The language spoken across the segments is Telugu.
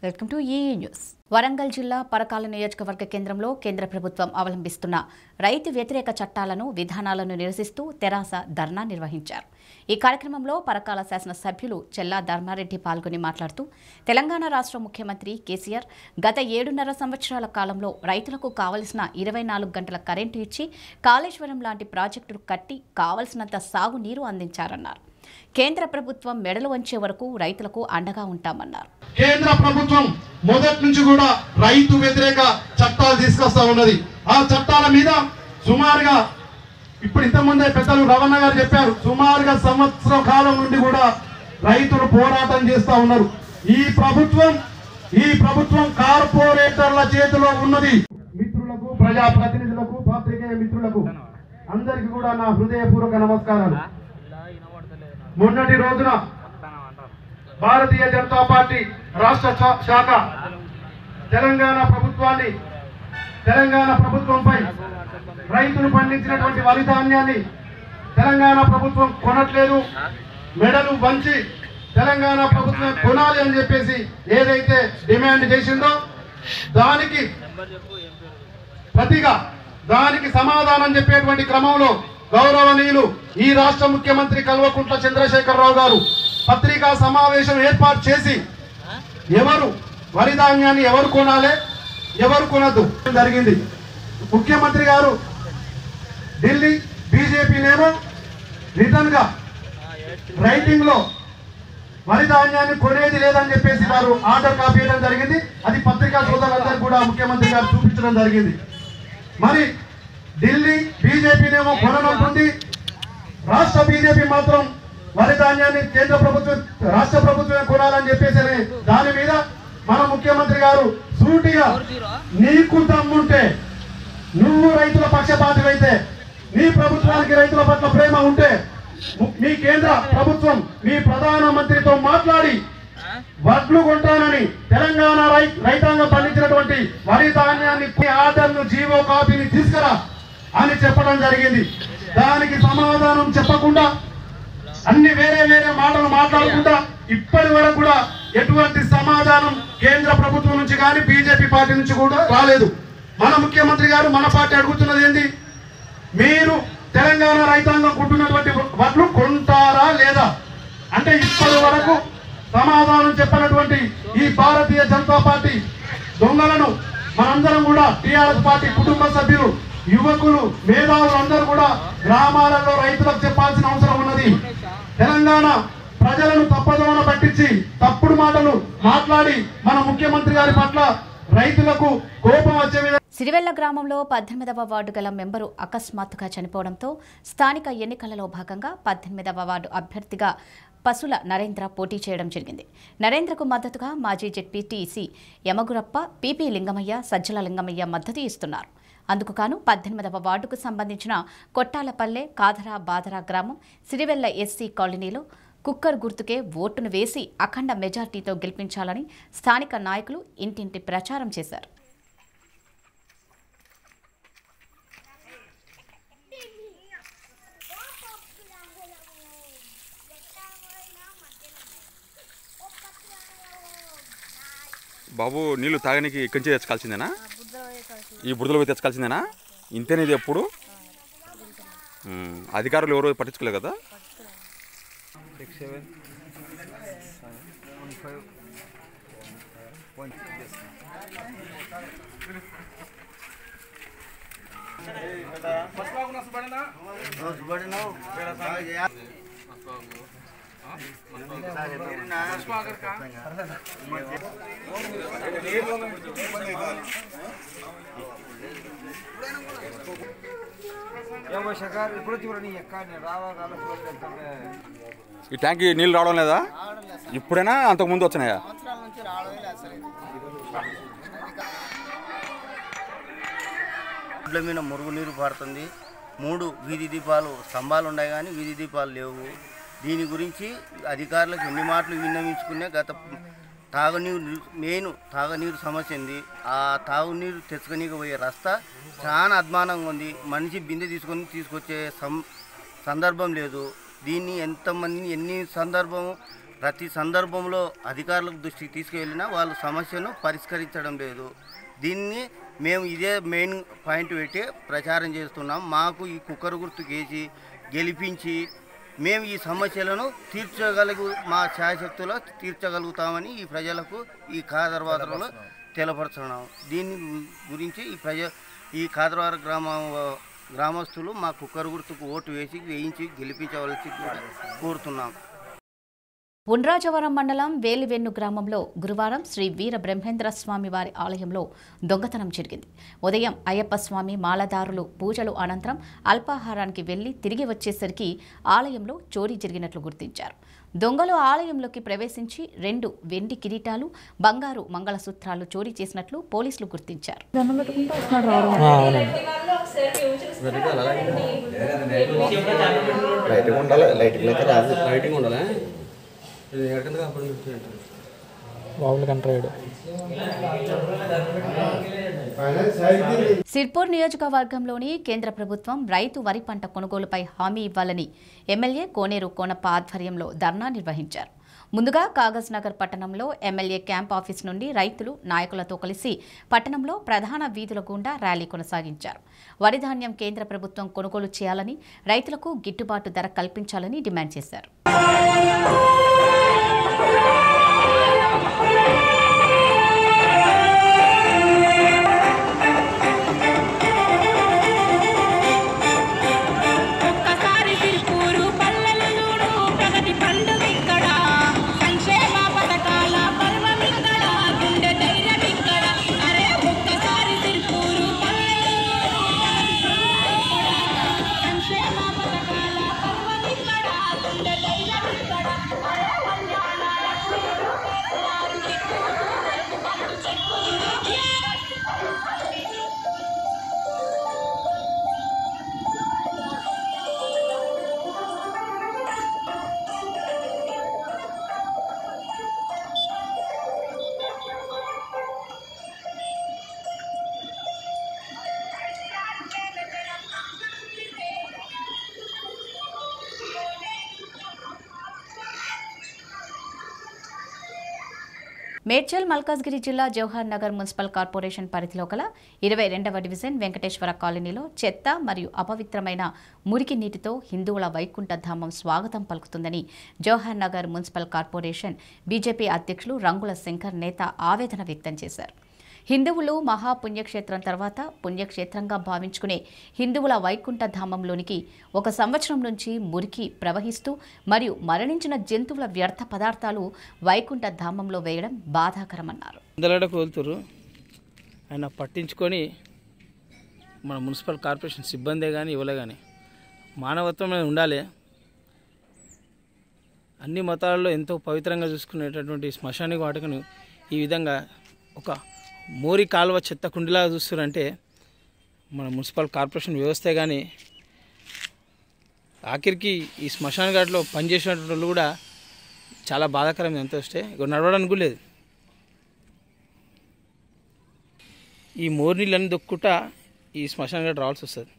Welcome to E news Warangal జిల్లా పరకాల నియోజకవర్గ కేంద్రంలో కేంద్ర ప్రభుత్వం అవలంబిస్తున్న రైతు వ్యతిరేక చట్టాలను విధానాలను నిరసిస్తూ తెరాస ధర్నా నిర్వహించారు ఈ కార్యక్రమంలో పరకాల శాసనసభ్యులు చెల్లా ధర్మారెడ్డి పాల్గొని మాట్లాడుతూ తెలంగాణ రాష్ట్ర ముఖ్యమంత్రి కేసీఆర్ గత ఏడున్నర సంవత్సరాల కాలంలో రైతులకు కావలసిన ఇరవై నాలుగు గంటల కరెంటు ఇచ్చి కాళేశ్వరం లాంటి ప్రాజెక్టులు కట్టి కావలసినంత సాగునీరు అందించారన్నారు కేంద్ర ప్రభుత్వం మెడలు వంచే వరకు రైతులకు అండగా ఉంటామన్నారు కేంద్ర ప్రభుత్వం మొదటి నుంచి కూడా రైతు వ్యతిరేక చట్టాలు తీసుకొస్తా ఉన్నది ఆ చట్టాల మీద సుమారుగా ఇప్పుడు ఇంతకుముందే పెద్దలు రవణ గారు చెప్పారు సుమారుగా సంవత్సరం కాలం నుండి కూడా రైతులు పోరాటం చేస్తా ఉన్నారు ఈ ప్రభుత్వం ఈ ప్రభుత్వం కార్పొరేటర్ల చేతిలో ఉన్నది మిత్రులకు ప్రజా ప్రతినిధులకు పాత్రికేయ మిత్రులకు అందరికీ కూడా నా హృదయపూర్వక నమస్కారాలు మొన్నటి రోజున భారతీయ జనతా పార్టీ రాష్ట్ర శా- శాఖ తెలంగాణ ప్రభుత్వాన్ని తెలంగాణ ప్రభుత్వంపై రైతులు పండించినటువంటి వరి ధాన్యాన్ని తెలంగాణ ప్రభుత్వం కొనట్లేదు మెడలు వంచి తెలంగాణ ప్రభుత్వం కొనాలి అని చెప్పేసి ఏదైతే డిమాండ్ చేసిందో దానికి ప్రతిగా దానికి సమాధానం చెప్పేటువంటి క్రమంలో గౌరవనీయులు ఈ రాష్ట్ర ముఖ్యమంత్రి కల్వకుంట్ల చంద్రశేఖరరావు గారు పత్రికా సమావేశం ఏర్పాటు చేసి ఎవరు వరి ధాన్యాన్ని ఎవరు కొనాలి ఎవరు కొనద్దు జరిగింది ముఖ్యమంత్రి గారు ఢిల్లీ బీజేపీనేమో రిటర్న్ గా రైటింగ్ లో వరి ధాన్యాన్ని కొనేది లేదని చెప్పేసి వారు ఆర్డర్ కాపీ చేయడం జరిగింది అది పత్రికా సోదరులందరూ కూడా ముఖ్యమంత్రి గారు చూపించడం జరిగింది మరి ఢిల్లీ బీజేపీనేమో కొననుంటుంది రాష్ట్ర బీజేపీ మాత్రం వరి ధాన్యాన్ని కేంద్ర ప్రభుత్వం రాష్ట్ర ప్రభుత్వమే కొనాలని చెప్పేసి దాని మీద మన ముఖ్యమంత్రి గారు సూటిగా నీకు దమ్ముంటే నువ్వు రైతుల పక్షపాతివైతే నీ ప్రభుత్వానికి రైతుల పట్ల ప్రేమ ఉంటే ము- మీ కేంద్ర ప్రభుత్వం మీ ప్రధాన మంత్రితో మాట్లాడి వడ్లు కొంటానని తెలంగాణ రై రైతాంగం పండించినటువంటి వరి ధాన్యాన్ని ఆర్డర్ను జీవో కాపీని తీసుకురా అని చెప్పడం జరిగింది దానికి సమాధానం చెప్పకుండా అన్ని వేరే వేరే మాటలు మాట్లాడకుండా ఇప్పటి వరకు కూడా ఎటువంటి సమాధానం కేంద్ర ప్రభుత్వం నుంచి కానీ బీజేపీ పార్టీ నుంచి కూడా రాలేదు మన ముఖ్యమంత్రి గారు మన పార్టీ అడుగుతున్నది ఏంది మీరు తెలంగాణ రైతాంగం కొంటున్నటువంటి వడ్లు కొంటారా లేదా అంటే ఇప్పటి వరకు సమాధానం చెప్పినటువంటి ఈ భారతీయ జనతా పార్టీ దొంగలను మనందరం కూడా టిఆర్ఎస్ పార్టీ కుటుంబ సభ్యులు యువకులు మేధావులు అందరూ కూడా గ్రామాలలో రైతులకు చెప్పాల్సిన అవసరం ఉన్నది తెలంగాణ ప్రజలను తప్పదోన పట్టించి తప్పుడు మాటలు మాట్లాడి మన ముఖ్యమంత్రి గారి పట్ల రైతులకు కోపం వచ్చే విధంగా సిరివెల్ల గ్రామంలో పద్దెనిమిదవ వార్డు గల మెంబరు అకస్మాత్తుగా చనిపోవడంతో స్థానిక ఎన్నికలలో భాగంగా పద్దెనిమిదవ వార్డు అభ్యర్థిగా పసుల నరేంద్ర పోటీ చేయడం జరిగింది నరేంద్రకు మద్దతుగా మాజీ జెడ్పీటీసీ యమగురప్ప పీపీ లింగమయ్య సజ్జల లింగమయ్య మద్దతు ఇస్తున్నారు అందుకు గాను పద్దెనిమిదవ వార్డుకు సంబంధించిన కొట్టాలపల్లె కాదరా బాదరా గ్రామం సిరివెల్ల ఎస్సీ కాలనీలో కుక్కర్ గుర్తుకే ఓటును వేసి అఖండ మెజార్టీతో గెలిపించాలని స్థానిక నాయకులు ఇంటింటి ప్రచారం చేశారు బాబు నీళ్ళు తాగడానికి ఇక్కడి నుంచి తెచ్చుకోవాల్సిందేనా ఈ బురదలో పోయి తెచ్చుకోవాల్సిందేనా ఇంతేనా ఇది ఎప్పుడు ఉమ్, అధికారులు ఎవరు పట్టించుకోలేదు కదా శకారు ఇప్పుడు చూడ నీ ఎక్కడ రావా కాలం ఈ ట్యాంక్కి నీళ్ళు రావడం లేదా ఇప్పుడైనా అంతకు ముందు వచ్చినాయా సంవత్సరాల నుంచి రావడమే లేదు అసలు రోడ్ల మీద మురుగునీరు పారుతుంది మూడు వీధి దీపాలు స్తంభాలు ఉన్నాయి కానీ వీధి దీపాలు లేవు దీని గురించి అధికారులకు ఎన్ని మాటలు విన్నవించుకునే గత తాగునీరు మెయిన్ తాగునీరు సమస్య ఉంది ఆ తాగునీరు తెచ్చుకోనీకి పోయే రస్తా చాలా అధ్వానంగా ఉంది మనిషి బిందె తీసుకొని తీసుకొచ్చే సం సందర్భం లేదు దీన్ని ఎంతమందిని ఎన్ని సందర్భం ప్రతి సందర్భంలో అధికారులకు దృష్టికి తీసుకువెళ్ళినా వాళ్ళు సమస్యను పరిష్కరించడం లేదు దీన్ని మేము ఇదే మెయిన్ పాయింట్ పెట్టి ప్రచారం చేస్తున్నాం మాకు ఈ కుక్కర్ గుర్తు గేసి గెలిపించి మేము ఈ సమస్యలను తీర్చగలుగు మా ఛాయశక్తిలో తీర్చగలుగుతామని ఈ ప్రజలకు ఈ కాదర్వాదలో తెలపరుచున్నాం దీని గు- గురించి ఈ ప్రజ ఈ కాదర్వార గ్రామ గ్రామస్తులు మా కుక్కర్ గుర్తుకు ఓటు వేసి వేయించి గెలిపించవలసి కూడా కోరుతున్నాం ఉండ్రాజవరం మండలం వేలివెన్ను గ్రామంలో గురువారం శ్రీ వీర బ్రహ్మేంద్ర స్వామి వారి ఆలయంలో దొంగతనం జరిగింది ఉదయం అయ్యప్ప స్వామి మాలదారులు పూజలు అనంతరం అల్పాహారానికి వెళ్లి తిరిగి వచ్చేసరికి ఆలయంలో చోరీ జరిగినట్లు గుర్తించారు దొంగలు ఆలయంలోకి ప్రవేశించి రెండు వెండి కిరీటాలు బంగారు మంగళసూత్రాలు చోరీ చేసినట్లు పోలీసులు గుర్తించారు లైటింగ్ ఉండాలి లైటింగ్ అయితే రాదు లైటింగ్ ఉండాలా ఇది ఎక్కడికి కాపాడు బాబులు కంట్రాడు సిర్పూర్ నియోజకవర్గంలోని కేంద్ర ప్రభుత్వం రైతు వరి పంట కొనుగోలుపై హామీ ఇవ్వాలని ఎమ్మెల్యే కోనేరు కోనప్ప ఆధ్వర్యంలో ధర్నా నిర్వహించారు ముందుగా కాగజ్ నగర్ పట్టణంలో ఎమ్మెల్యే క్యాంప్ ఆఫీస్ నుండి రైతులు నాయకులతో కలిసి పట్టణంలో ప్రధాన వీధుల గుండా ర్యాలీ కొనసాగించారు వరి ధాన్యం కేంద్ర ప్రభుత్వం కొనుగోలు చేయాలని రైతులకు గిట్టుబాటు ధర కల్పించాలని డిమాండ్ చేశారు ఒక్కసారి తిరుపూరు పల్లెలు చూడు ప్రగతి పండుగిక్కడ సంక్షేమ పథకాల పర్వమిక్కడ గుండె ధైర్యమిక్కడ అరే ఒక్కసారి తిరుపూరు పల్లెలు సంక్షేమ పథకాల పర్వమిక్కడ గుండె ధైర్యమిక్కడ అరే కళ్యాణాల మేడ్చల్ మల్కాజ్గిరి జిల్లా జవహర్ నగర్ మున్సిపల్ కార్పొరేషన్ పరిధిలో గల ఇరవై రెండవ డివిజన్ వెంకటేశ్వర కాలనీలో చెత్త మరియు అపవిత్రమైన మురికి నీటితో హిందువుల వైకుంఠ ధామం స్వాగతం పలుకుతుందని Jawahar Nagar municipal corporation BJP అధ్యక్షులు రంగుల శంకర్ నేత ఆవేదన వ్యక్తం చేశారు హిందువులు మహాపుణ్యక్షేత్రం తర్వాత పుణ్యక్షేత్రంగా భావించుకునే హిందువుల వైకుంఠ ధామంలోనికి ఒక సంవత్సరం నుంచి మురికి ప్రవహిస్తూ మరియు మరణించిన జంతువుల వ్యర్థ పదార్థాలు వైకుంఠ ధామంలో వేయడం బాధాకరమన్నారు అందలాడకు వెళ్తురు ఆయన పట్టించుకొని మన మున్సిపల్ కార్పొరేషన్ సిబ్బందే కానీ ఇవ్వలే కానీ మానవత్వం అనేది ఉండాలి అన్ని మతాలలో ఎంతో పవిత్రంగా చూసుకునేటటువంటి శ్మశానిక వాటికను ఈ విధంగా ఒక మోరి కాలువ చెత్త కుండిలాగా చూస్తున్నారంటే మన మున్సిపల్ కార్పొరేషన్ వ్యవస్థే కానీ ఆఖరికి ఈ శ్మశాన ఘాట్లో పనిచేసినటువంటి వాళ్ళు కూడా చాలా బాధాకరం ఎంత వస్తే ఇక నడవడానికి కూడా లేదు ఈ మోర్ నీళ్ళని దొక్కుట ఈ శ్మశాన ఘాట్ రావాల్సి వస్తుంది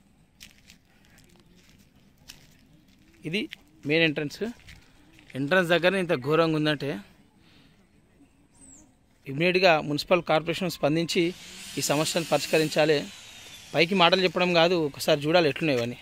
ఇది మెయిన్ ఎంట్రన్స్ ఎంట్రన్స్ దగ్గర ఇంత ఘోరంగా ఉందంటే ఇమీడియట్గా మున్సిపల్ కార్పొరేషన్ స్పందించి ఈ సమస్యను పరిష్కరించాలి పైకి మాటలు చెప్పడం కాదు ఒకసారి చూడాలి ఎట్లున్నాయి ఇవన్నీ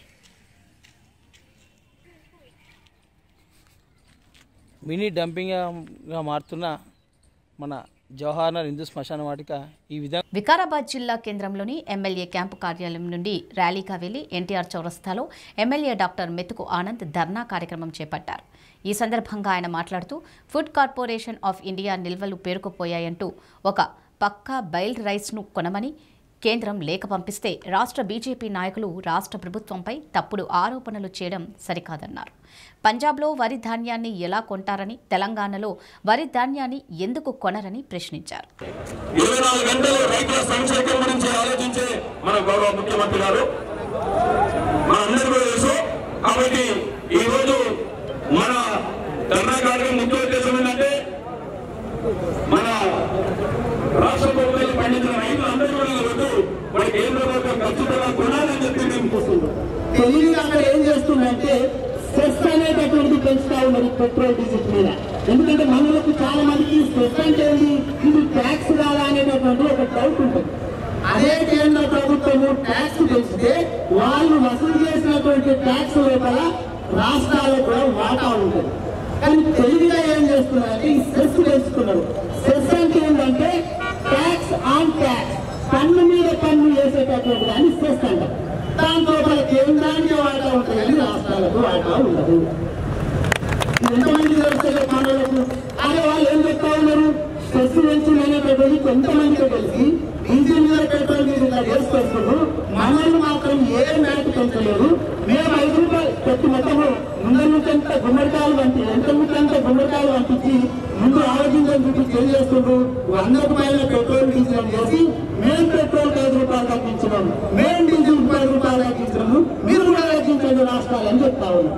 మినీ డంపింగ్గా మారుతున్న మన జవహర్లాల్ హిందూ శ్మశాన వాటిక ఈ విధంగా వికారాబాద్ జిల్లా కేంద్రంలోని ఎమ్మెల్యే క్యాంపు కార్యాలయం నుండి ర్యాలీగా వెళ్లి ఎన్టీఆర్ చౌరస్తాలో ఎమ్మెల్యే డాక్టర్ మెతుకు ఆనంద్ ధర్నా కార్యక్రమం చేపట్టారు ఈ సందర్భంగా ఆయన మాట్లాడుతూ ఫుడ్ కార్పొరేషన్ ఆఫ్ ఇండియా నిల్వలు పేరుకుపోయాయంటూ ఒక పక్కా బైల్ రైస్ను కొనమని కేంద్రం లేఖ పంపిస్తే రాష్ట్ర బీజేపీ నాయకులు రాష్ట్ర ప్రభుత్వంపై తప్పుడు ఆరోపణలు చేయడం సరికాదన్నారు పంజాబ్లో వరి ధాన్యాన్ని ఎలా కొంటారని తెలంగాణలో వరి ధాన్యాన్ని ఎందుకు కొనరని ప్రశ్నించారు ఇరవై నాలుగు గంటలు రైతుల సంక్షేమం గురించి ఆలోచించే మన గౌరవ ముఖ్యమంత్రి గారు మన అందరికీ కూడా తెలుసు కాబట్టి ఈ రోజు మన ధర్నా కార్యక్రమం ముఖ్య ఉద్దేశం ఏంటంటే మన రాష్ట్ర ప్రభుత్వాలు పండించిన రైతులందరూ కూడా వద్దు మన కేంద్ర ప్రభుత్వం ఖచ్చితంగా కొనాలని చెప్పి మేము చూస్తున్నాం తెలివిగా అక్కడ ఏం చేస్తుందంటే సెస్ అనేటటువంటిది పెంచుతా ఉన్నది పెట్రోల్ డీజిల్ మీద ఎందుకంటే మనలకు చాలా మందికి స్ట్రెస్ అంటే ఏంటి ఇది ట్యాక్స్ కాదా అనేటటువంటి ఒక డౌట్ ఉంటుంది అదే కేంద్ర ప్రభుత్వము ట్యాక్స్ పెంచితే వాళ్ళు వసూలు చేసినటువంటి ట్యాక్స్ లోపల రాష్ట్రాలకు కూడా వాటా ఉంటుంది కానీ తెలివిగా ఏం చేస్తున్నారంటే ఈ సెస్ పెంచుతున్నారు సెస్ అంటే ఏంటంటే ట్యాక్స్ ఆన్ ట్యాక్స్ పన్ను మీద పన్ను వేసేటటువంటి దాన్ని సెస్ అంటారు దాంతో మన కేంద్రానికి వాటా ఉంటుంది కానీ రాష్ట్రాలకు వాటా ఉండదు ఇది ఎంతమంది తెలుస్తుంది మనలకు అదే వాళ్ళు ఏం చెప్తా ఉన్నారు స్ట్రెస్ పెంచింది అనేటటువంటి కొంతమందికి తెలిసి డీజిల్ మీద పెట్రోల్ మీద ఇలా చేసుకొస్తున్నారు మనల్ని మాత్రం ఏ మ్యాట్ పెంచలేదు మేము ఐదు రూపాయలు ప్రతి మొత్తము ముందు నుంచంత గుమ్మడికాయలు పంపి ఎంత ముందంత గుమ్మడికాయలు పంపించి ముందు ఆలోచించని చుట్టూ చేంజ్ చేస్తుండ్రు వందకు పైన పెట్రోల్ డీజిల్ చేసి మేము పెట్రోల్ ఐదు రూపాయలు తగ్గించినాం మేము డీజిల్ పది రూపాయలు తగ్గించినాము మీరు కూడా తగ్గించండి రాష్ట్రాలు అని చెప్తా ఉన్నాం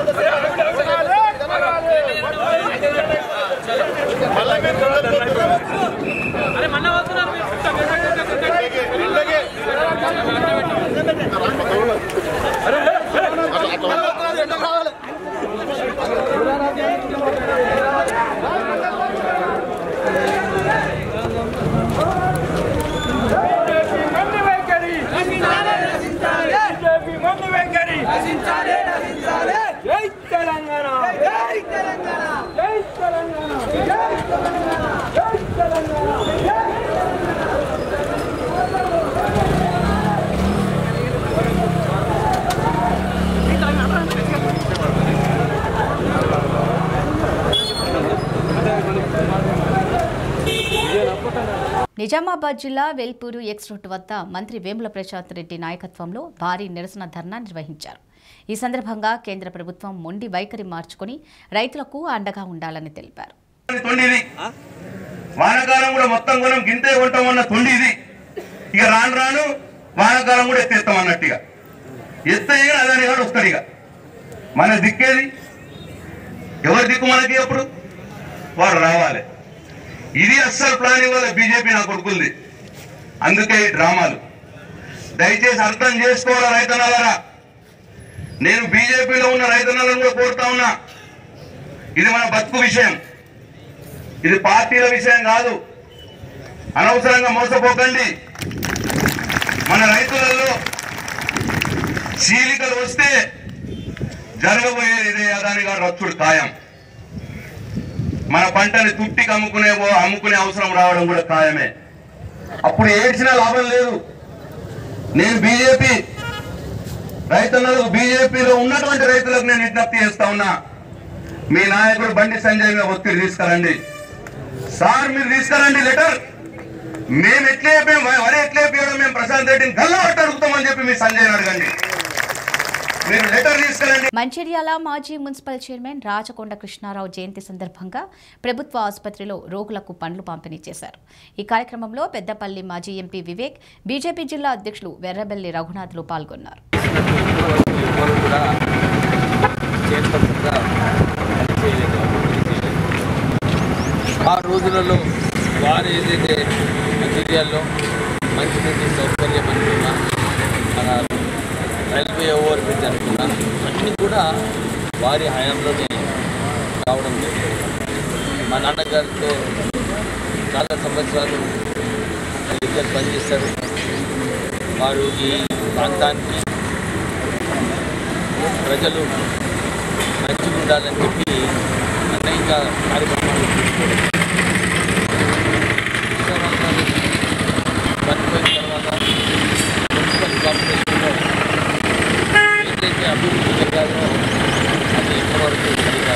నిజామాబాద్ జిల్లా వెల్పూరు ఎక్స్ రోడ్ వద్ద మంత్రి వేముల ప్రశాంత్ రెడ్డి నాయకత్వంలో భారీ నిరసన ధర్నా నిర్వహించారు ఈ సందర్భంగా కేంద్ర ప్రభుత్వం మొండి వైఖరి మార్చుకుని రైతులకు అండగా ఉండాలని తెలిపారు తొండి ఇది వానకాలం కూడా మొత్తం కొనం గింతే కొంటాం అన్న తొండి ఇది ఇక రాను రాను వానకాలం కూడా ఎత్తేస్తాం అన్నట్టుగా ఎత్తే అదని కాడు వస్తాడు ఇక మన దిక్కేది ఎవరి దిక్కు మనకి అప్పుడు వాడు రావాలి ఇది అస్సలు ప్లాన్ ఇవ్వాలి బీజేపీ నా కొడుకుంది అందుకే ఈ డ్రామాలు దయచేసి అర్థం చేసుకోవాలా రైతన్నలారా నేను బీజేపీలో ఉన్న రైతన్నలను కూడా కోరుతా ఉన్నా ఇది మన బతుకు విషయం ఇది పార్టీల విషయం కాదు అనవసరంగా మోసపోకండి మన రైతులలో చీలికలు వస్తే జరగబోయేది ఇదే అదాని గారు రచ్చుడు ఖాయం మన పంటని తుట్టికి అమ్ముకునే అమ్ముకునే అవసరం రావడం కూడా ఖాయమే అప్పుడు ఏడ్చినా లాభం లేదు నేను బీజేపీ రైతులకు బీజేపీలో ఉన్నటువంటి రైతులకు నేను విజ్ఞప్తి చేస్తా ఉన్నా మీ నాయకుడు బండి సంజయ్ మీద ఒత్తిడి తీసుకురండి సార్ మీరు తీసుకురండి లెటర్ మేము ఎట్లా చెప్పాం వరి ఎట్లా చెప్పాడో మేము ప్రశాంత్ రెడ్డిని గల్లబట్టి అడుగుతామని చెప్పి మీ సంజయ్ అడగండి మీరు లెటర్ తీసుకురండి మంచిర్యాల మాజీ మున్సిపల్ చైర్మన్ రాచకొండ కృష్ణారావు జయంతి సందర్భంగా ప్రభుత్వ ఆసుపత్రిలో రోగులకు పండ్లు పంపిణీ చేశారు ఈ కార్యక్రమంలో పెద్దపల్లి మాజీ ఎంపీ వివేక్ బీజేపీ జిల్లా అధ్యక్షులు వెర్రబెల్లి రఘునాథ్లు పాల్గొన్నారు ఎవరు కూడా చైర్పర్సన్గా పనిచేయలేదు ఆ రోజులలో వారు ఏదైతే మెటీరియల్లో మంచి మంచి సౌకర్యం అనుకున్నా మన రైల్వే ఓవర్ బ్రిడ్జ్ అనుకున్నా అన్నీ కూడా వారి హయాంలోనే రావడం జరిగింది మా నాన్నగారితో చాలా సంవత్సరాలు ఇద్దరు పనిచేస్తారు వారు ఈ ప్రాంతానికి ప్రజలు మంచిగా ఉండాలని చెప్పి అనేక కార్యక్రమాలు తీసుకోవడం విశ్వనాథాలు చనిపోయిన తర్వాత మున్సిపల్ కార్పొరేషన్లో ఏదైతే అభివృద్ధి జరగాలో అది ఇంతవరకు సరిగా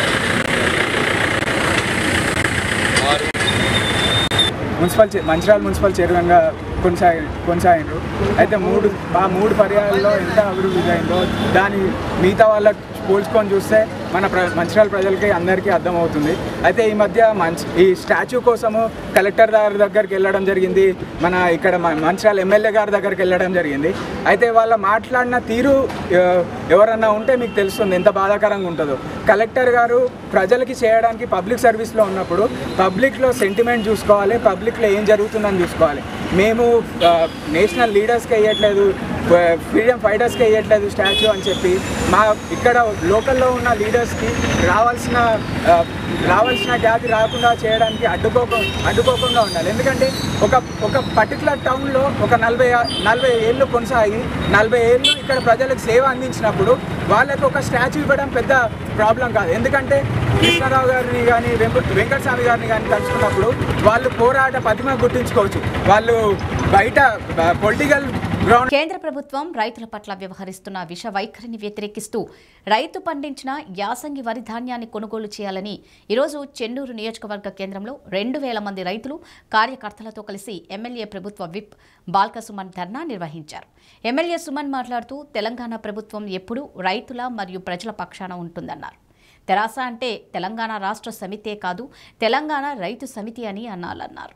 వారు మున్సిపల్ చే- మంచిర్యాల మున్సిపల్ చైర్మన్గా కొనసాగి కొనసాగిండ్రు అయితే మూడు ఆ మూడు పర్యాయాల్లో ఎంత అభివృద్ధి అయిందో దాని మిగతా వాళ్ళకి పోల్చుకొని చూస్తే మన ప్ర మంచిర్యాల ప్రజలకి అందరికీ అర్థమవుతుంది అయితే ఈ మధ్య మంచి ఈ స్టాచ్యూ కోసము కలెక్టర్ గారి దగ్గరికి వెళ్ళడం జరిగింది మన ఇక్కడ మ- మంచిర్యాల ఎమ్మెల్యే గారి దగ్గరికి వెళ్ళడం జరిగింది అయితే వాళ్ళ మాట్లాడిన తీరు ఆ, ఎవరన్నా ఉంటే మీకు తెలుస్తుంది ఎంత బాధాకరంగా ఉంటుందో కలెక్టర్ గారు ప్రజలకి చేయడానికి పబ్లిక్ సర్వీస్లో ఉన్నప్పుడు పబ్లిక్లో సెంటిమెంట్ చూసుకోవాలి పబ్లిక్లో ఏం జరుగుతుందని చూసుకోవాలి మేము ఆ, నేషనల్ లీడర్స్కి వేయట్లేదు ఫ్రీడమ్ ఫైటర్స్కి వేయట్లేదు స్టాచ్యూ అని చెప్పి మా ఇక్కడ లోకల్లో ఉన్న లీడర్స్కి రావాల్సిన ఆ, రావాల్సిన ఖ్యాతి రాకుండా చేయడానికి అడ్డుకోక అడ్డుకోకుండా ఉండాలి ఎందుకంటే ఒక ఒక పర్టికులర్ టౌన్లో ఒక నలభై నలభై ఏళ్ళు కొనసాగి నలభై ఏళ్ళు ఇక్కడ ప్రజలకు సేవ అందించినప్పుడు వాళ్ళకి ఒక స్టాచ్యూ ఇవ్వడం పెద్ద ప్రాబ్లం కాదు ఎందుకంటే కృష్ణారావు గారిని కానీ వెంకటస్వామి గారిని కానీ కలుసుకున్నప్పుడు వాళ్ళు పోరాట ప్రతిమ గుర్తించుకోవచ్చు వాళ్ళు బయట పొలిటికల్ గ్రౌండ్ కేంద్ర ప్రభుత్వం రైతుల పట్ల వ్యవహరిస్తున్న విష వైఖరిని వ్యతిరేకిస్తూ రైతు పండించిన యాసంగి వరి ధాన్యాన్ని కొనుగోలు చేయాలని ఈరోజు చెన్నూరు నియోజకవర్గ కేంద్రంలో రెండు వేల మంది రైతులు కార్యకర్తలతో కలిసి ఎమ్మెల్యే ప్రభుత్వ విప్ బాల్క సుమన్ ధర్నా నిర్వహించారు ఎమ్మెల్యే సుమన్ మాట్లాడుతూ తెలంగాణ ప్రభుత్వం ఎప్పుడూ రైతుల మరియు ప్రజల పక్షాన ఉంటుందన్నారు తెరాస అంటే తెలంగాణ రాష్ట్ర సమితే కాదు తెలంగాణ రైతు సమితి అని అన్నాలన్నారు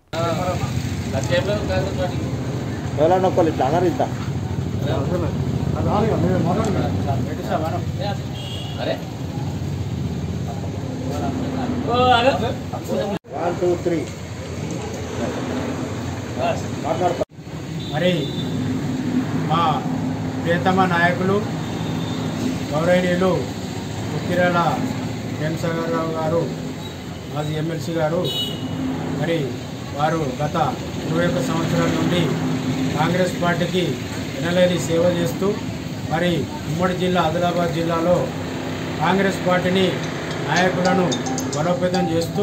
ఎవరన్నా ఒకళ్ళు ఇట్లా అన్నారు ఇంత వన్ టూ త్రీ మరి మా ప్రియతమ నాయకులు గౌరవనీయులు ఉక్కిరాల రావు గారు మాజీ ఎమ్మెల్సీ గారు మరి వారు గత ఇరవై ఒక్క సంవత్సరాల నుండి కాంగ్రెస్ పార్టీకి ఎనలేని సేవ చేస్తూ మరి ఉమ్మడి జిల్లా ఆదిలాబాద్ జిల్లాలో కాంగ్రెస్ పార్టీని నాయకులను బలోపేతం చేస్తూ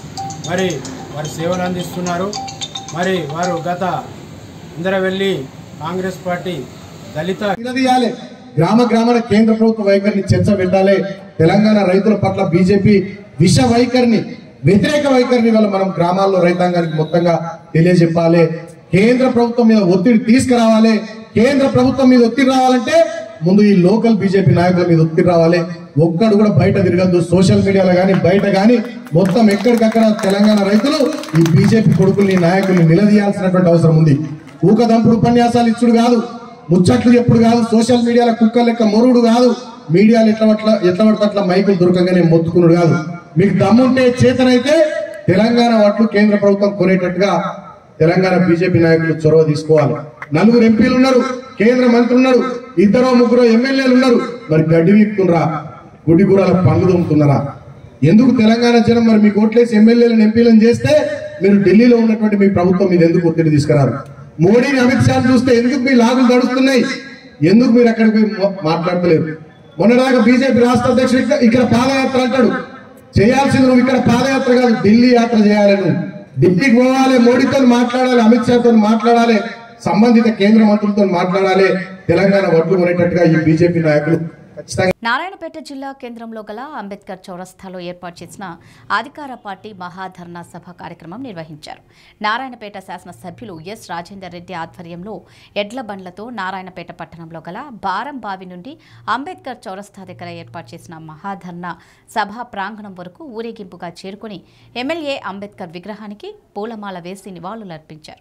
మరి వారి సేవలు అందిస్తున్నారు మరి వారు గత ఇందరవెల్లి కాంగ్రెస్ పార్టీ దళిత నిలదీయాలి గ్రామ గ్రామాల కేంద్ర ప్రభుత్వ వైఖరిని చర్చ పెట్టాలి తెలంగాణ రైతుల పట్ల బీజేపీ విష వైఖరిని వ్యతిరేక వైఖరిని వల్ల మనం గ్రామాల్లో రైతాంగానికి మొత్తంగా తెలియజెప్పాలి కేంద్ర ప్రభుత్వం మీద ఒత్తిడి తీసుకురావాలి కేంద్ర ప్రభుత్వం మీద ఒత్తిడి రావాలంటే ముందు ఈ లోకల్ బీజేపీ నాయకుల మీద ఒత్తిడి రావాలి ఒక్కడు కూడా బయట తిరగద్దు సోషల్ మీడియాలో కానీ బయట కానీ మొత్తం ఎక్కడికక్కడ తెలంగాణ రైతులు ఈ బీజేపీ కొడుకుల్ని నాయకుల్ని నిలదీయాల్సినటువంటి అవసరం ఉంది ఊకదంపుడు ఉపన్యాసాలు ఇచ్చుడు కాదు ముచ్చట్లు ఎప్పుడు కాదు సోషల్ మీడియాలో కుక్క లెక్క మొరుడు కాదు మీడియాలు ఎట్లా పట్ల ఎట్లా పడితే అట్లా మైకులు దొరకగానే మొత్తుకున్నాడు కాదు మీకు దమ్ముంటే చేతనైతే తెలంగాణ వాట్లు కేంద్ర ప్రభుత్వం కొనేటట్టుగా తెలంగాణ బీజేపీ నాయకులు చొరవ తీసుకోవాలి నలుగురు ఎంపీలు ఉన్నారు కేంద్ర మంత్రులు ఉన్నారు ఇద్దరు ముగ్గురు ఎమ్మెల్యేలు ఉన్నారు మరి గడ్డి వీపుతున్నారా గుడి గురాల పండు దొమ్ముతున్నారా ఎందుకు తెలంగాణ జనం మరి మీకు ఓట్లేసి ఎమ్మెల్యేలను ఎంపీలను చేస్తే మీరు ఢిల్లీలో ఉన్నటువంటి మీ ప్రభుత్వం మీద ఎందుకు ఒత్తిడి తీసుకురారు మోడీని అమిత్ షా చూస్తే ఎందుకు మీ లాగులు నడుస్తున్నాయి ఎందుకు మీరు అక్కడికి పోయి మా- మాట్లాడతలేరు మొన్నదాకా బీజేపీ రాష్ట్ర అధ్యక్షుడు ఇక్కడ- ఇక్కడ పాదయాత్ర అంటాడు చేయాల్సింది నువ్వు ఇక్కడ పాదయాత్ర కాదు ఢిల్లీ యాత్ర చేయాలి నువ్వు ఢిల్లీకి పోవాలి మోడీతో మాట్లాడాలి అమిత్ షాతో మాట్లాడాలి సంబంధిత కేంద్ర మంత్రులతో మాట్లాడాలి తెలంగాణ వడ్లు కొనేటట్టుగా ఈ బీజేపీ నాయకులు ఖచ్చితంగా నారాయణపేట జిల్లా కేంద్రంలో గల అంబేద్కర్ చౌరస్తాలో ఏర్పాటు చేసిన అధికార పార్టీ మహాధర్నా సభ కార్యక్రమం నిర్వహించారు నారాయణపేట శాసనసభ్యులు ఎస్ రాజేందర్ రెడ్డి ఆధ్వర్యంలో ఎడ్ల బండ్లతో నారాయణపేట పట్టణంలో గల బారం బావి నుండి అంబేద్కర్ చౌరస్తా దగ్గర ఏర్పాటు చేసిన మహాధర్నా సభ ప్రాంగణం వరకు ఊరేగింపుగా చేరుకుని ఎమ్మెల్యే అంబేద్కర్ విగ్రహానికి పూలమాల వేసి నివాళులర్పించారు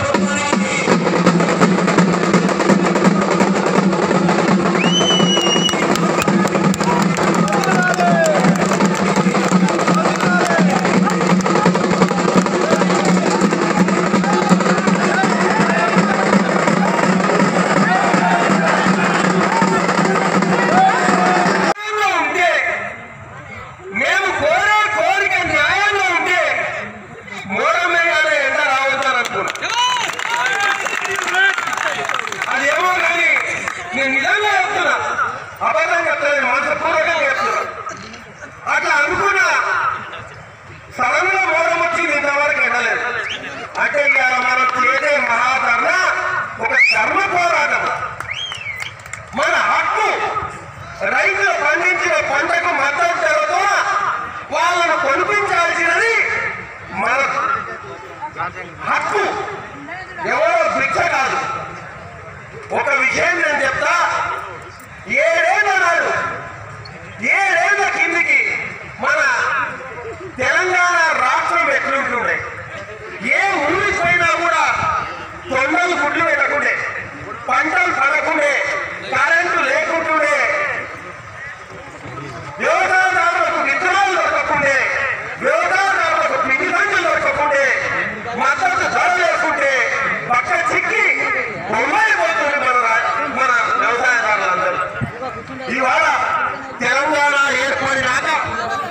ఉంటే మేము కోరే కోరిక న్యాయంగా ఉంటే మూడో మేఘాలు ఎంత రావచ్చారనుకున్నా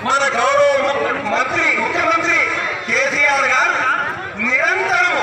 మన గౌరవ మంత్రి ముఖ్యమంత్రి కేసీఆర్ గారు నిరంతరం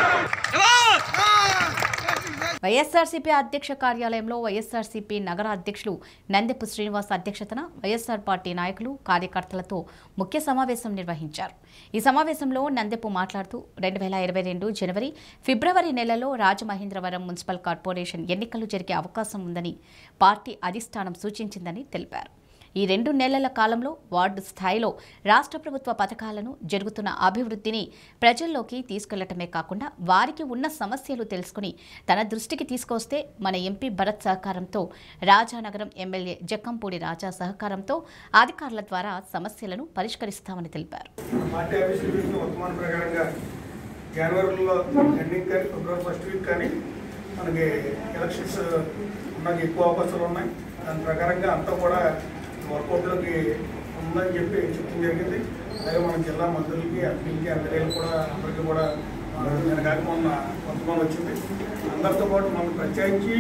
వైఎస్ఆర్సీపీ అధ్యక్ష కార్యాలయంలో వైఎస్ఆర్సీపీ నగర అధ్యక్షులు నందెపు శ్రీనివాస్ అధ్యక్షతన వైఎస్ఆర్ పార్టీ నాయకులు కార్యకర్తలతో ముఖ్య సమావేశం నిర్వహించారు ఈ సమావేశంలో నందెపు మాట్లాడుతూ రెండు వేల ఇరవై రెండు జనవరి ఫిబ్రవరి నెలలో రాజమహేంద్రవరం మున్సిపల్ కార్పొరేషన్ ఎన్నికలు జరిగే అవకాశం ఉందని పార్టీ అధిష్టానం సూచించిందని తెలిపారు ఈ రెండు నెలల కాలంలో వార్డు స్థాయిలో రాష్ట్ర ప్రభుత్వ పథకాలను జరుగుతున్న అభివృద్ధిని ప్రజల్లోకి తీసుకెళ్లటమే కాకుండా వారికి ఉన్న సమస్యలు తెలుసుకుని తన దృష్టికి తీసుకొస్తే మన ఎంపీ భరత్ సహకారంతో రాజానగరం ఎమ్మెల్యే జక్కంపూడి రాజా సహకారంతో అధికారుల ద్వారా సమస్యలను పరిష్కరిస్తామని తెలిపారు పార్టీ ఆఫీసులు చూసిన వర్తమాన ప్రకారంగా జనవరిలో ఎండింగ్ కానీ ఫిబ్రవరి ఫస్ట్ వీక్ కానీ మనకి ఎలక్షన్స్ ఉన్నది ఎక్కువ అవకాశాలు ఉన్నాయి దాని ప్రకారంగా అంతా కూడా వర్కౌట్లోకి ఉందని చెప్పి చెప్పడం జరిగింది అలాగే మన జిల్లా మంత్రులకి ఎంపీలకి ఎమ్మెల్యేలు కూడా అందరికీ కూడా నేను కాక మొన్న వర్తమానం వచ్చింది అందరితో పాటు మనం ప్రత్యేకించి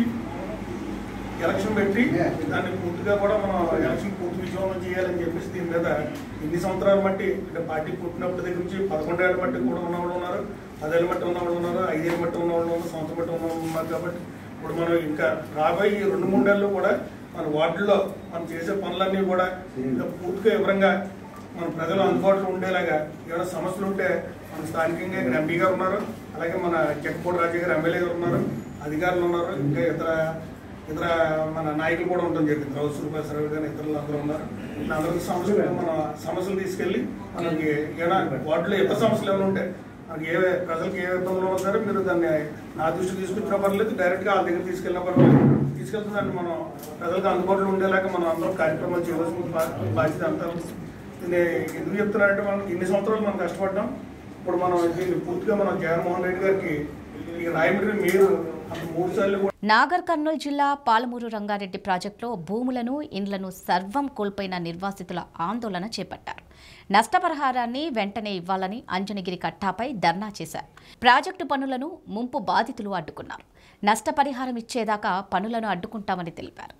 ఎలక్షన్ పెట్టి దాన్ని పూర్తిగా కూడా మనం ఎలక్షన్ పూర్తి విజయవంతం చేయాలని చెప్పేసి దీని మీద ఇన్ని సంవత్సరాలు బట్టి అంటే పార్టీ పుట్టినప్పటి దగ్గర నుంచి పదకొండేళ్ళ బట్టి కూడా ఉన్నవాళ్ళు ఉన్నారు పదేళ్ళ బట్టి ఉన్నవాళ్ళు ఉన్నారు ఐదేళ్ళ బట్టి ఉన్నవాళ్ళు ఉన్నారు సంవత్సరం బట్టి ఉన్నవాళ్ళు ఉన్నారు కాబట్టి ఇప్పుడు మనం ఇంకా రాబోయే ఈ రెండు మూడేళ్ళు కూడా మన వార్డులో మనం చేసే పనులన్నీ కూడా ఇంకా పూర్తిగా వివరంగా మన ప్రజలు అందుబాటులో ఉండేలాగా ఏమైనా సమస్యలు ఉంటే మన స్థానికంగా ఇక్కడ ఎంపీ గారు ఉన్నారు అలాగే మన చెక్కపూడి రాజా గారు ఎమ్మెల్యే గారు ఉన్నారు అధికారులు ఉన్నారు ఇంకా ఇతర ఇతర మన నాయకులు కూడా ఉండడం జరిగింది రౌత్ సూర్యప్రసాద్ కానీ ఇతరులు అందరూ ఉన్నారు అందరికి సమస్యలు మన సమస్యలు తీసుకెళ్ళి మనకి ఏమైనా వాటిలో ఇతర సమస్యలు ఏమైనా ఉంటే మనకి ఏ ప్రజలకు ఏ ఇబ్బందులు ఉన్నారో మీరు దాన్ని నా దృష్టికి తీసుకొచ్చినా పర్లేదు డైరెక్ట్గా వాళ్ళ దగ్గర తీసుకెళ్ళినా పర్లేదు తీసుకెళ్తే దాన్ని మనం ప్రజలకు అందుబాటులో ఉండేలాగా మనం అందరం కార్యక్రమాలు చేయవలసిన బా- బాధ్యత అంతా ఉంది. దీన్ని ఎందుకు చెప్తున్నారంటే మనం ఇన్ని సంవత్సరాలు మనం కష్టపడ్డాం ఇప్పుడు మనం దీన్ని పూర్తిగా మనం జగన్మోహన్ రెడ్డి గారికి ఈ రాయమండ్రి మీరు అంత మూడు సార్లు కూడా నాగర్ కర్నూలు జిల్లా పాలమూరు రంగారెడ్డి ప్రాజెక్టులో భూములను ఇండ్లను సర్వం కోల్పోయిన నిర్వాసితుల ఆందోళన చేపట్టారు నష్టపరిహారాన్ని వెంటనే ఇవ్వాలని అంజనగిరి కట్టాపై ధర్నా చేశారు ప్రాజెక్టు పనులను ముంపు బాధితులు అడ్డుకున్నారు నష్టపరిహారం ఇచ్చేదాకా పనులను అడ్డుకుంటామని తెలిపారు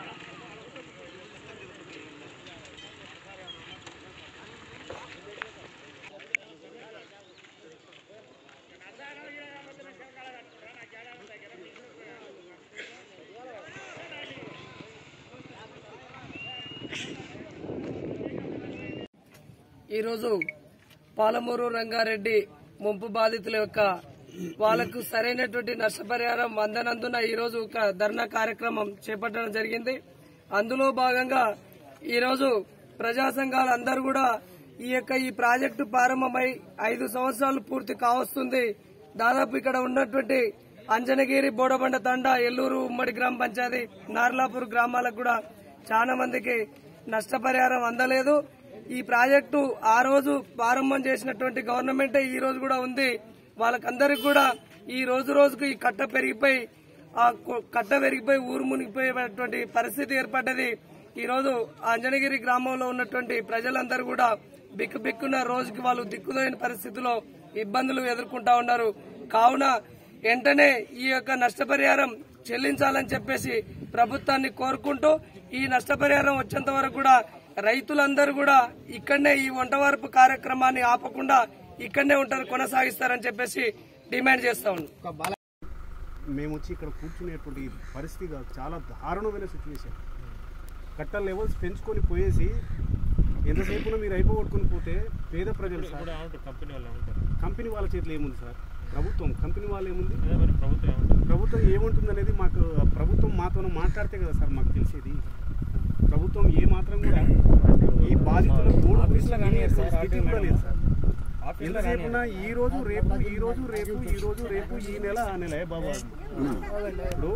ఈరోజు పాలమూరు రంగారెడ్డి ముంపు బాధితుల యొక్క వాళ్లకు సరైనటువంటి నష్టపరిహారం అందనందున ఈరోజు ఒక ధర్నా కార్యక్రమం చేపట్టడం జరిగింది అందులో భాగంగా ఈరోజు ప్రజా సంఘాలు అందరూ కూడా ఈ యొక్క ఈ ప్రాజెక్టు ప్రారంభమై ఐదు సంవత్సరాలు పూర్తి కావస్తుంది దాదాపు ఇక్కడ ఉన్నటువంటి అంజనగిరి బోడబండ తండ ఎల్లూరు ఉమ్మడి గ్రామ పంచాయతీ నార్లాపూర్ గ్రామాలకు కూడా చాలా మందికి నష్టపరిహారం అందలేదు ఈ ప్రాజెక్టు ఆ రోజు ప్రారంభం చేసినటువంటి గవర్నమెంటే ఈ రోజు కూడా ఉంది వాళ్ళకందరికి కూడా ఈ రోజు రోజుకు ఈ కట్ట పెరిగిపోయి ఆ కొ- కట్ట పెరిగిపోయి ఊరు మునిగిపోయేటువంటి పరిస్థితి ఏర్పడ్డది ఈ రోజు అంజనగిరి గ్రామంలో ఉన్నటువంటి ప్రజలందరూ కూడా బిక్కు బిక్కున్న రోజుకి వాళ్ళు దిక్కులేని పరిస్థితిలో ఇబ్బందులు ఎదుర్కొంటా ఉన్నారు కావున వెంటనే ఈ యొక్క నష్టపరిహారం చెల్లించాలని చెప్పేసి ప్రభుత్వాన్ని కోరుకుంటూ ఈ నష్టపరిహారం వచ్చేంత వరకు కూడా రైతులందరూ కూడా ఇక్కడనే ఈ వంటవరపు కార్యక్రమాన్ని ఆపకుండా ఇక్కడనే ఉంటారు కొనసాగిస్తారని చెప్పేసి డిమాండ్ చేస్తా ఉన్నాం మేము వచ్చి ఇక్కడ కూర్చునేటువంటి పరిస్థితి కాదు చాలా దారుణమైన సిచ్యువేషన్ కట్ట లెవెల్స్ పెంచుకొని పోయేసి ఎంతసేపున మీరు అయిపోగొట్టుకుని పోతే పేద ప్రజలు సార్ కంపెనీ వాళ్ళు ఉంటారు కంపెనీ వాళ్ళ చేతిలో ఏముంది సార్ ప్రభుత్వం కంపెనీ వాళ్ళు ఏముంది అదే మరి ప్రభుత్వం ఏమంటుంది? ప్రభుత్వం ఏముంటుంది అనేది మాకు ప్రభుత్వం మాతో మాట్లాడితే కదా సార్ మాకు తెలిసేది ప్రభుత్వం ఏ మాత్రం కూడా ఈ బాధితులకు మూడు ఆఫీస్లో కానీ సార్, స్థితి కూడా లేదు సార్ ఆఫీస్లో ఎంతసేపున ఈ రోజు రేపు ఈ రోజు రేపు ఈ రోజు రేపు ఈ నెల ఆ నెల ఏ బాబు ఇప్పుడు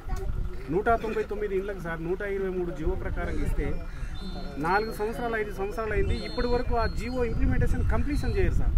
నూట తొంభై తొమ్మిది ఇండ్లకు సార్ నూట ఇరవై మూడు జీవో ప్రకారం ఇస్తే నాలుగు సంవత్సరాలు ఐదు సంవత్సరాలు అయింది ఇప్పటి వరకు ఆ జీవో ఇంప్లిమెంటేషన్ కంప్లీషన్ చేయరు సార్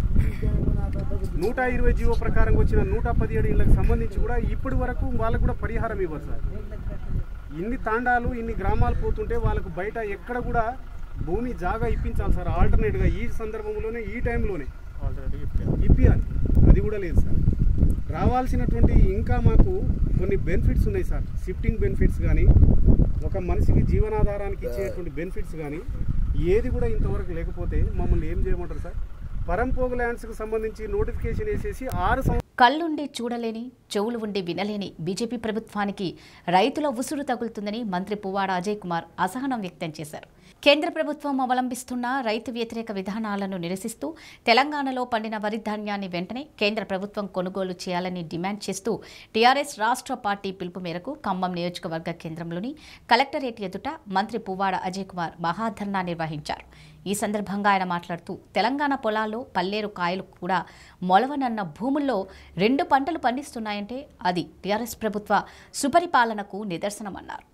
నూట ఇరవై జీవో ప్రకారం వచ్చిన నూట పదిహేడు ఇళ్ళకి సంబంధించి కూడా ఇప్పటి వరకు వాళ్ళకు కూడా పరిహారం ఇవ్వరు సార్ ఇన్ని తాండాలు ఇన్ని గ్రామాలు పోతుంటే వాళ్ళకు బయట ఎక్కడ కూడా భూమి జాగా ఇప్పించాలి సార్ ఆల్టర్నేట్గా ఈ సందర్భంలోనే ఈ టైంలోనే ఇప్పియాలి అది కూడా లేదు సార్ రావాల్సినటువంటి ఇంకా మాకు కొన్ని బెనిఫిట్స్ ఉన్నాయి సార్ షిఫ్టింగ్ బెనిఫిట్స్ కానీ ఒక మనిషికి జీవనాధారానికి ఇచ్చేటువంటి బెనిఫిట్స్ కానీ ఏది కూడా ఇంతవరకు లేకపోతే మమ్మల్ని ఏం చేయమంటారు సార్ పరంపోగు ల్యాండ్స్కి సంబంధించి నోటిఫికేషన్ వేసేసి ఆరు సంవత్సరాలు కళ్ళుండి చూడలేని చెవులు ఉండి వినలేని బీజేపీ ప్రభుత్వానికి రైతుల ఉసురు తగులుతుందని మంత్రి పువ్వాడ అజయ్ కుమార్ అసహనం వ్యక్తం చేశారు కేంద్ర ప్రభుత్వం అవలంబిస్తున్న రైతు వ్యతిరేక విధానాలను నిరసిస్తూ తెలంగాణలో పండిన వరి ధాన్యాన్ని వెంటనే కేంద్ర ప్రభుత్వం కొనుగోలు చేయాలని డిమాండ్ చేస్తూ టీఆర్ఎస్ రాష్ట్ర పార్టీ పిలుపు మేరకు ఖమ్మం నియోజకవర్గ కేంద్రంలోని కలెక్టరేట్ ఎదుట మంత్రి పువ్వాడ అజయ్ కుమార్ మహాధర్నా నిర్వహించారు ఈ సందర్భంగా ఆయన మాట్లాడుతూ తెలంగాణ పొలాల్లో పల్లేరు కాయలు కూడా మొలవనన్న భూముల్లో రెండు పంటలు పండిస్తున్నాయంటే అది టీఆర్ఎస్ ప్రభుత్వ సుపరిపాలనకు నిదర్శనమన్నారు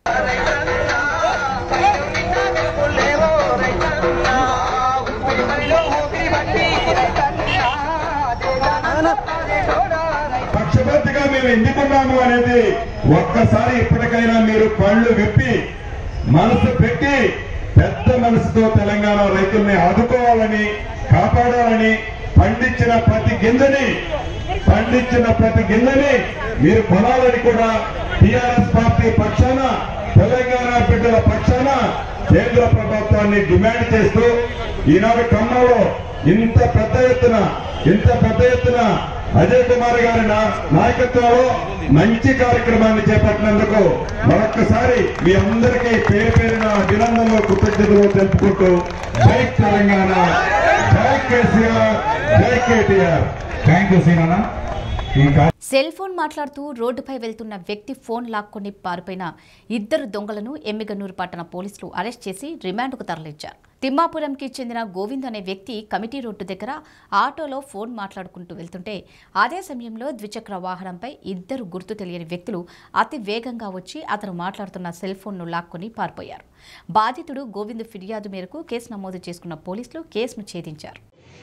పక్షపాతిగా మేము ఎందుకున్నాము అనేది ఒక్కసారి ఇప్పటికైనా మీరు కళ్ళు విప్పి మనసు పెట్టి పెద్ద మనసుతో తెలంగాణ రైతుల్ని ఆదుకోవాలని కాపాడాలని పండించిన ప్రతి గింజని పండించిన ప్రతి గింజని మీరు కొనాలని కూడా టిఆర్ఎస్ పార్టీ పక్షాన తెలంగాణ బిడ్డల పక్షాన కేంద్ర ప్రభుత్వాన్ని డిమాండ్ చేస్తూ ఈనాడు ఖమ్మంలో ఇంత పెద్ద ఎత్తున ఇంత పెద్ద ఎత్తున అజయ్ కుమార్ గారి నా- నాయకత్వంలో మంచి కార్యక్రమాన్ని చేపట్టినందుకు మరొక్కసారి మీ అందరికీ పేరు పేరున అభినందనలు కృతజ్ఞతలు తెలుపుకుంటూ జై తెలంగాణ జై కేసీఆర్ జై కేటీఆర్ థ్యాంక్ యూ సీనన్న ఈ కార్య- సెల్ ఫోన్ మాట్లాడుతూ రోడ్డుపై వెళ్తున్న వ్యక్తి ఫోన్ లాక్కొని పారిపోయిన ఇద్దరు దొంగలను ఎమ్మిగనూరు పట్టణ పోలీసులు అరెస్ట్ చేసి రిమాండ్కు తరలించారు తిమ్మాపురంకి చెందిన గోవింద్ అనే వ్యక్తి కమిటీ రోడ్డు దగ్గర ఆటోలో ఫోన్ మాట్లాడుకుంటూ వెళ్తుంటే అదే సమయంలో ద్విచక్ర వాహనంపై ఇద్దరు గుర్తు తెలియని వ్యక్తులు అతి వేగంగా వచ్చి అతను మాట్లాడుతున్న సెల్ ఫోన్ను లాక్కొని పారిపోయారు బాధితుడు గోవింద్ ఫిర్యాదు మేరకు కేసు నమోదు చేసుకున్న పోలీసులు కేసును ఛేదించారు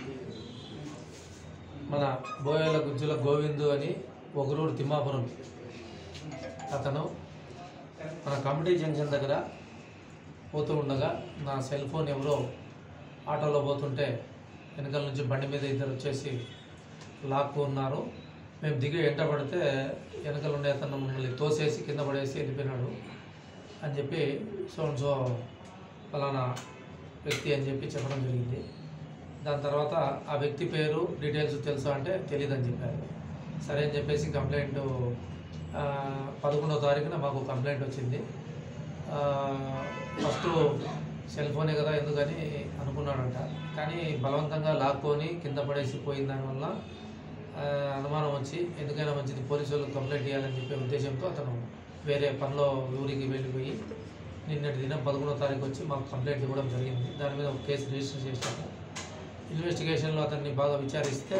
మన బోయాల గుజ్జుల గోవిందు అని ఒకరూరు తిమ్మాపురం అతను మన కమిటీ జంక్షన్ దగ్గర పోతూ ఉండగా నా సెల్ ఫోన్ ఎవరో ఆటోలో పోతుంటే వెనకాల నుంచి బండి మీద ఇద్దరు వచ్చేసి లాక్కు ఉన్నారు మేము దిగి ఎంట పడితే వెనకాల ఉండే అతను మమ్మల్ని తోసేసి కింద పడేసి వెళ్ళిపోయినాడు అని చెప్పి సో అండ్ సో ఫలానా వ్యక్తి అని చెప్పి చెప్పడం జరిగింది దాని తర్వాత ఆ వ్యక్తి పేరు డీటెయిల్స్ తెలుసా అంటే తెలియదని చెప్పారు సరే అని చెప్పేసి కంప్లైంట్ ఆ, పదకొండవ తారీఖున మాకు కంప్లైంట్ వచ్చింది ఆ, ఫస్ట్ సెల్ ఫోనే కదా ఎందుకని అనుకున్నాడంట కానీ బలవంతంగా లాక్కొని కింద పడేసి పోయిన దానివల్ల ఆ, అనుమానం వచ్చి ఎందుకైనా మంచిది పోలీసు వాళ్ళకి కంప్లైంట్ చేయాలని చెప్పే ఉద్దేశంతో అతను వేరే పనిలో ఊరికి వెళ్ళిపోయి నిన్నటి దినం పదకొండవ తారీఖు వచ్చి మాకు కంప్లైంట్ ఇవ్వడం జరిగింది దాని మీద ఒక కేసు రిజిస్టర్ చేశాము ఇన్వెస్టిగేషన్లో అతన్ని బాగా విచారిస్తే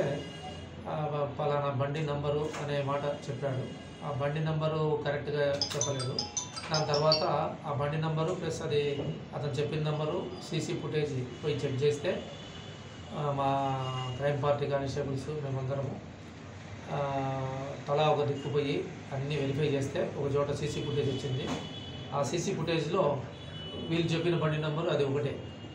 ఆ, పలానా బండి నంబరు అనే మాట చెప్పాడు ఆ బండి నంబరు కరెక్ట్గా చెప్పలేదు దాని తర్వాత ఆ బండి నంబరు ప్లస్ అది అతను చెప్పిన నంబరు సీసీ ఫుటేజ్ పోయి చెక్ చేస్తే ఆ, మా క్రైమ్ పార్టీ కానిస్టేబుల్స్ మేమందరము ఆ, తలా ఒక దిక్కు పోయి అన్నీ వెరిఫై చేస్తే ఒక చోట సీసీ ఫుటేజ్ వచ్చింది ఆ సీసీ ఫుటేజ్లో వీళ్ళు చెప్పిన బండి నెంబర్ అది ఒకటే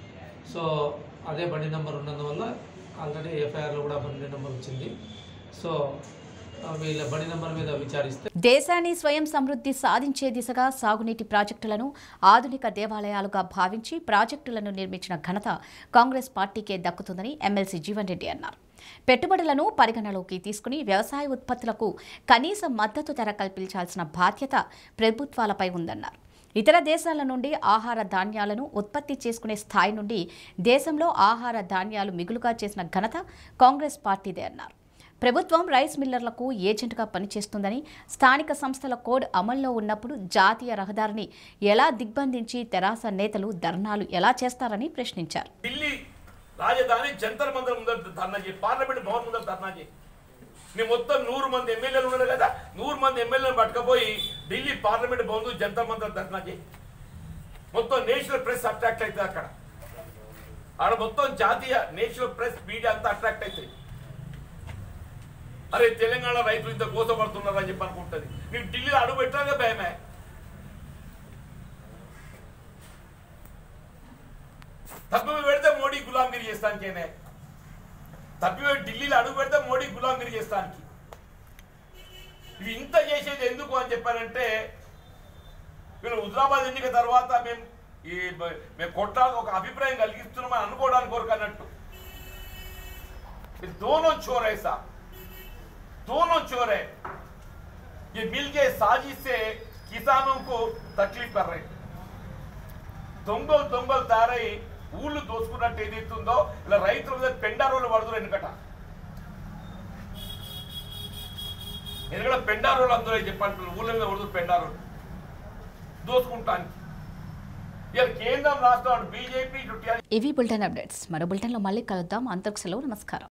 సో అదే బండి నెంబర్ ఉన్నందువల్ల ఆల్రెడీ ఎఫ్ఐఆర్లో కూడా బండి నెంబర్ వచ్చింది సో ఆ, వీళ్ళ బండి నెంబర్ మీద విచారిస్తే దేశాన్ని స్వయం సమృద్ధి సాధించే దిశగా సాగునీటి ప్రాజెక్టులను ఆధునిక దేవాలయాలుగా భావించి ప్రాజెక్టులను నిర్మించిన ఘనత కాంగ్రెస్ పార్టీకే దక్కుతుందని ఎమ్మెల్సీ జీవన్ రెడ్డి అన్నారు పెట్టుబడులను పరిగణలోకి తీసుకుని వ్యవసాయ ఉత్పత్తులకు కనీస మద్దతు ధర కల్పించాల్సిన బాధ్యత ప్రభుత్వాలపై ఉందన్నారు ఇతర దేశాల నుండి ఆహార ధాన్యాలను ఉత్పత్తి చేసుకునే స్థాయి నుండి దేశంలో ఆహార ధాన్యాలు మిగులుగా చేసిన ఘనత కాంగ్రెస్ పార్టీదే అన్నారు ప్రభుత్వం రైస్ మిల్లర్లకు ఏజెంట్గా పనిచేస్తుందని స్థానిక సంస్థల కోడ్ అమల్లో ఉన్నప్పుడు జాతీయ రహదారిని ఎలా దిగ్బంధించి తెరాస నేతలు ధర్నాలు ఎలా చేస్తారని ప్రశ్నించారు ఢిల్లీ రాజధాని జంతర్ మంతర్ ముందర ధర్నా చేయి పార్లమెంట్ భవన్ ముందర ధర్నా చేయి నీ మొత్తం నూరు మంది ఎమ్మెల్యేలు ఉన్నారు కదా నూరు మంది ఎమ్మెల్యేలు పట్టుకపోయి ఢిల్లీ పార్లమెంట్ భవన్ ముందు జంతర్ మంతర్ ధర్నా చేయి మొత్తం నేషనల్ ప్రెస్ అట్రాక్ట్ అవుతుంది అక్కడ ఆడ మొత్తం జాతీయ నేషనల్ ప్రెస్ మీడియా అంతా అట్రాక్ట్ అవుతుంది అరే తెలంగాణ రైతులు ఇంత కోసపడుతున్నారు అని చెప్పి అనుకుంటుంది నీకు ఢిల్లీలో అడుగు పెట్టాగా భయమే తప్పిమ పెడితే మోడీ గులాంగిరి చేస్తానికేనే తప్పిమ ఢిల్లీలో అడుగు పెడితే మోడీ గులాంగిరి చేస్తానికి ఇవి ఇంత చేసేది ఎందుకు అని చెప్పారంటే వీళ్ళు హుజరాబాద్ ఎన్నిక తర్వాత మేము ఈ బ- మేము కొట్టాలి ఒక అభిప్రాయం కలిగిస్తున్నామని అనుకోవడానికి కొరకు అన్నట్టు ये दोनों चोर है साहब दोनों चोर है ये मिल के साजिश से किसानों को तकलीफ कर रहे हैं దొంగలు దొంగలు తారై ఊళ్ళు దోసుకున్నట్టు ఏదైతుందో ఇలా రైతుల మీద పెండారోలు పడుతున్నారు ఎందుకట ఎందుకంటే పెండారోలు అందరూ చెప్పంటున్నారు ఊళ్ళ మీద పడుతుంది పెండారోలు దోసుకుంటానికి ఇలా కేంద్రం రాష్ట్రం బీజేపీ ఇటు ఇవి బులెటిన్ అప్డేట్స్ మరో బులెటిన్లో మళ్ళీ కలుద్దాం అంతకు సెలవు నమస్కారం